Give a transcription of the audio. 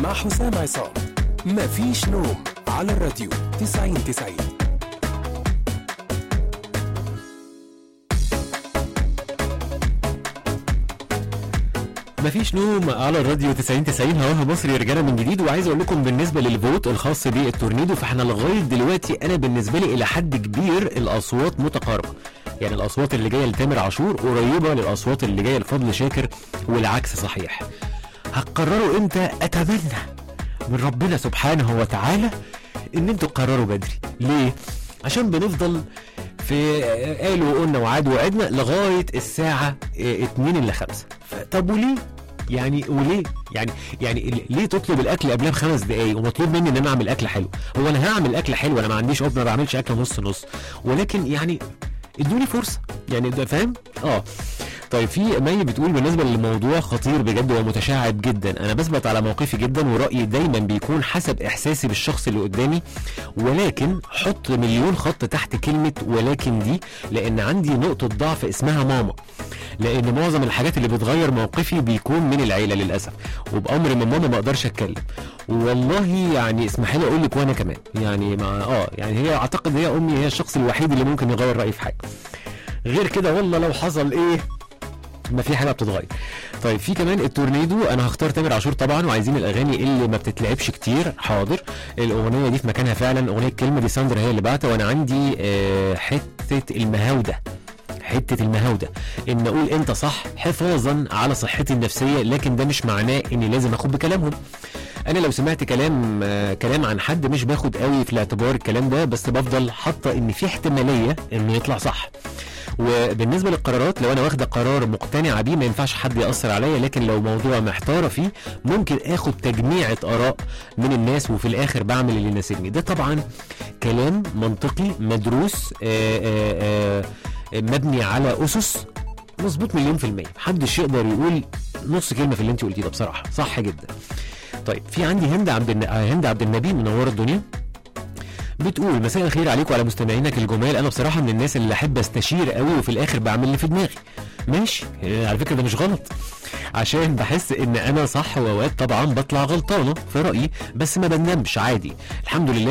مع حسام عصام مفيش نوم على الراديو 90 90 مفيش نوم على الراديو 90 90 هواها مصري رجاله من جديد وعايز اقول لكم بالنسبه للفوت الخاص بالتورنيدو فاحنا لغايه دلوقتي انا بالنسبه لي الى حد كبير الاصوات متقاربه يعني الاصوات اللي جايه لتامر عاشور قريبه للاصوات اللي جايه لفضل شاكر والعكس صحيح هتقرروا امتى اتمنى من ربنا سبحانه وتعالى ان انتوا تقرروا بدري ليه عشان بنفضل في قالوا وقلنا وعاد وعدنا لغايه الساعه 2 الا 5 طب وليه يعني وليه يعني يعني ليه تطلب الاكل قبلها بخمس دقايق ومطلوب مني ان انا اعمل اكل حلو هو انا هعمل اكل حلو انا ما عنديش اوبن ما بعملش اكل نص نص ولكن يعني ادوني فرصه يعني ده فاهم اه طيب في مي بتقول بالنسبه للموضوع خطير بجد ومتشعب جدا انا بثبت على موقفي جدا ورايي دايما بيكون حسب احساسي بالشخص اللي قدامي ولكن حط مليون خط تحت كلمه ولكن دي لان عندي نقطه ضعف اسمها ماما لان معظم الحاجات اللي بتغير موقفي بيكون من العيله للاسف وبامر من ماما ما اقدرش اتكلم والله يعني اسمحي لي اقول لك وانا كمان يعني مع اه يعني هي اعتقد هي امي هي الشخص الوحيد اللي ممكن يغير رايي في حاجه غير كده والله لو حصل ايه ما في حاجه بتتغير طيب في كمان التورنيدو انا هختار تامر عاشور طبعا وعايزين الاغاني اللي ما بتتلعبش كتير حاضر الاغنيه دي في مكانها فعلا اغنيه كلمه دي ساندرا هي اللي بعتها وانا عندي آه حته المهاوده حته المهاوده ان اقول انت صح حفاظا على صحتي النفسيه لكن ده مش معناه اني لازم اخد بكلامهم انا لو سمعت كلام آه كلام عن حد مش باخد قوي في الاعتبار الكلام ده بس بفضل حاطه ان في احتماليه انه يطلع صح وبالنسبه للقرارات لو انا واخده قرار مقتنعه بيه ما ينفعش حد ياثر عليا لكن لو موضوع محتاره فيه ممكن اخد تجميعه اراء من الناس وفي الاخر بعمل اللي يناسبني ده طبعا كلام منطقي مدروس آآ آآ مبني على اسس مظبوط مليون في المية محدش يقدر يقول نص كلمة في اللي انت قلتيه ده بصراحة صح جدا طيب في عندي هند عبد الن... هند عبد النبي منورة الدنيا بتقول مساء الخير عليكم وعلى مستمعينك الجمال انا بصراحه من الناس اللي احب استشير قوي وفي الاخر بعمل اللي في دماغي ماشي على فكره ده مش غلط عشان بحس ان انا صح واوقات طبعا بطلع غلطانه في رايي بس ما بنامش عادي الحمد لله